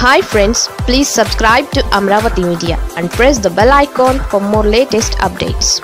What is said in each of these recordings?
hi friends please subscribe to Amaravati media and press the bell icon for more latest updates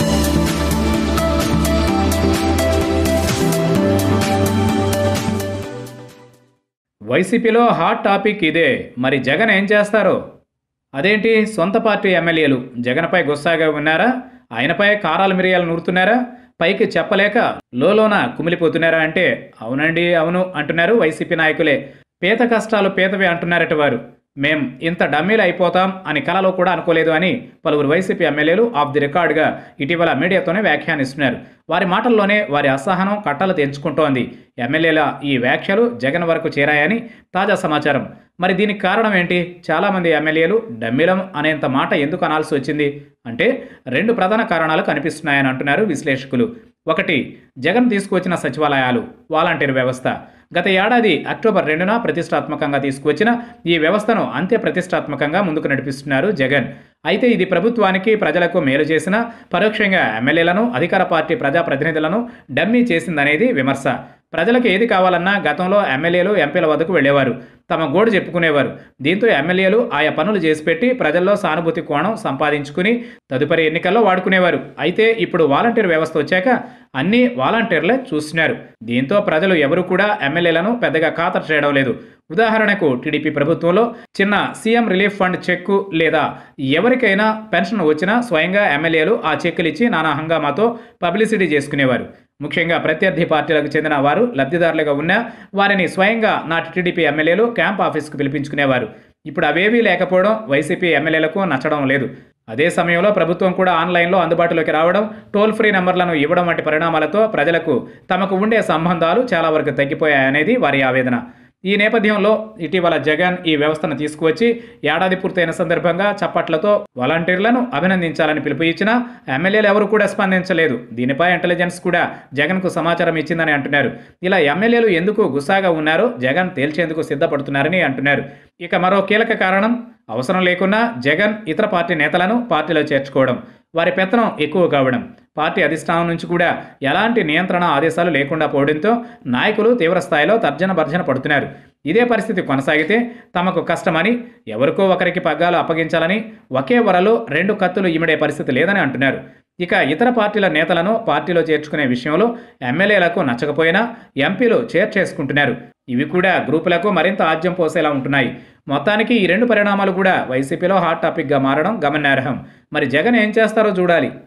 వైసీపీలో hot topic ఇదే మరి జగన్ ఏం చేస్తారు అదేంటి సొంత పార్టీ ఎమ్మెల్యేలు జగన్పై గుస్సాగా ఉన్నారా ఆయనపై కారాలు మిరియాలు నూరుతున్నారా పైకి చెప్పలేక లోలోన కుమిలిపోతున్నారా అంటే అవునండి అవును అంటున్నారు వైసీపీ నాయకులే పేద కష్టాలు పేదవే అంటున్నారట వారు మేం ఇంత డమ్మీలు అయిపోతాం అని కలలో కూడా అనుకోలేదు అని పలువురు వైసీపీ ఎమ్మెల్యేలు ఆఫ్ ది రికార్డుగా ఇటీవల మీడియాతోనే వ్యాఖ్యానిస్తున్నారు వారి మాటల్లోనే వారి అసహనం కట్టలు తెంచుకుంటోంది ఎమ్మెల్యేల ఈ వ్యాఖ్యలు జగన్ వరకు చేరాయని తాజా సమాచారం మరి దీనికి కారణం ఏంటి చాలామంది ఎమ్మెల్యేలు డమ్మిలం అనేంత మాట ఎందుకు అనాల్సి వచ్చింది అంటే రెండు ప్రధాన కారణాలు కనిపిస్తున్నాయని అంటున్నారు విశ్లేషకులు ఒకటి జగన్ తీసుకువచ్చిన సచివాలయాలు వాలంటీర్ వ్యవస్థ గత ఏడాది అక్టోబర్ రెండున ప్రతిష్టాత్మకంగా తీసుకువచ్చిన ఈ వ్యవస్థను అంత్య ప్రతిష్టాత్మకంగా ముందుకు నడిపిస్తున్నారు జగన్ అయితే ఇది ప్రభుత్వానికి ప్రజలకు మేలు చేసిన పరోక్షంగా ఎమ్మెల్యేలను అధికార పార్టీ ప్రజాప్రతినిధులను డమ్మీ చేసిందనేది విమర్శ ప్రజలకు ఏది కావాలన్నా గతంలో ఎమ్మెల్యేలు ఎంపీల వద్దకు వెళ్ళేవారు తమ గోడు చెప్పుకునేవారు దీంతో ఎమ్మెల్యేలు ఆయా పనులు చేసి పెట్టి ప్రజల్లో సానుభూతి కోణం సంపాదించుకుని తదుపరి ఎన్నికల్లో వాడుకునేవారు అయితే ఇప్పుడు వాలంటీర్ వ్యవస్థ వచ్చాక అన్ని వాలంటీర్లే చూస్తున్నారు దీంతో ప్రజలు ఎవరు కూడా ఎమ్మెల్యేలను పెద్దగా ఖాతరు చేయడం లేదు ఉదాహరణకు టీడీపీ ప్రభుత్వంలో చిన్న సీఎం రిలీఫ్ ఫండ్ చెక్కు లేదా ఎవరికైనా పెన్షన్ వచ్చినా స్వయంగా ఎమ్మెల్యేలు ఆ చెక్కులు ఇచ్చి నానా హంగామాతో పబ్లిసిటీ చేసుకునేవారు ముఖ్యంగా ప్రత్యర్థి పార్టీలకు చెందిన వారు లబ్ధిదారులుగా ఉన్న వారిని స్వయంగా నాటి టీడీపీ ఎమ్మెల్యేలు క్యాంప్ ఆఫీస్కు పిలిపించుకునేవారు ఇప్పుడు అవేవీ లేకపోవడం వైసీపీ ఎమ్మెల్యేలకు నచ్చడం లేదు అదే సమయంలో ప్రభుత్వం కూడా ఆన్లైన్లో అందుబాటులోకి రావడం టోల్ ఫ్రీ నెంబర్లను ఇవ్వడం వంటి పరిణామాలతో ప్రజలకు తమకు ఉండే సంబంధాలు చాలా వరకు తగ్గిపోయాయనేది వారి ఆవేదన ఈ నేపథ్యంలో ఇటీవల జగన్ ఈ వ్యవస్థను తీసుకువచ్చి ఏడాది పూర్తయిన సందర్భంగా చప్పట్లతో వాలంటీర్లను అభినందించాలని పిలుపు ఇచ్చినా ఎమ్మెల్యేలు ఎవరు కూడా స్పందించలేదు దీనిపై ఇంటెలిజెన్స్ కూడా జగన్కు సమాచారం ఇచ్చిందని అంటున్నారు ఇలా ఎమ్మెల్యేలు ఎందుకు గుసాగా ఉన్నారో జగన్ తేల్చేందుకు సిద్ధపడుతున్నారని అంటున్నారు ఇక మరో కీలక కారణం అవసరం లేకున్నా జగన్ ఇతర పార్టీ నేతలను పార్టీలో చేర్చుకోవడం వారి పెత్తనం ఎక్కువ కావడం పార్టీ అధిష్టానం నుంచి కూడా ఎలాంటి నియంత్రణ ఆదేశాలు లేకుండా పోవడంతో నాయకులు తీవ్రస్థాయిలో తర్జన భర్జన పడుతున్నారు ఇదే పరిస్థితి కొనసాగితే తమకు కష్టమని ఎవరికో ఒకరికి పగ్గాలు అప్పగించాలని ఒకే వరలో రెండు కత్తులు ఇమిడే పరిస్థితి లేదని అంటున్నారు ఇక ఇతర పార్టీల నేతలను పార్టీలో చేర్చుకునే విషయంలో ఎమ్మెల్యేలకు నచ్చకపోయినా ఎంపీలు చేర్చేసుకుంటున్నారు ఇవి కూడా గ్రూపులకు మరింత ఆజ్యం పోసేలా ఉంటున్నాయి మొత్తానికి ఈ రెండు పరిణామాలు కూడా వైసీపీలో హాట్ టాపిక్గా మారడం గమనార్హం మరి జగన్ ఏం చేస్తారో చూడాలి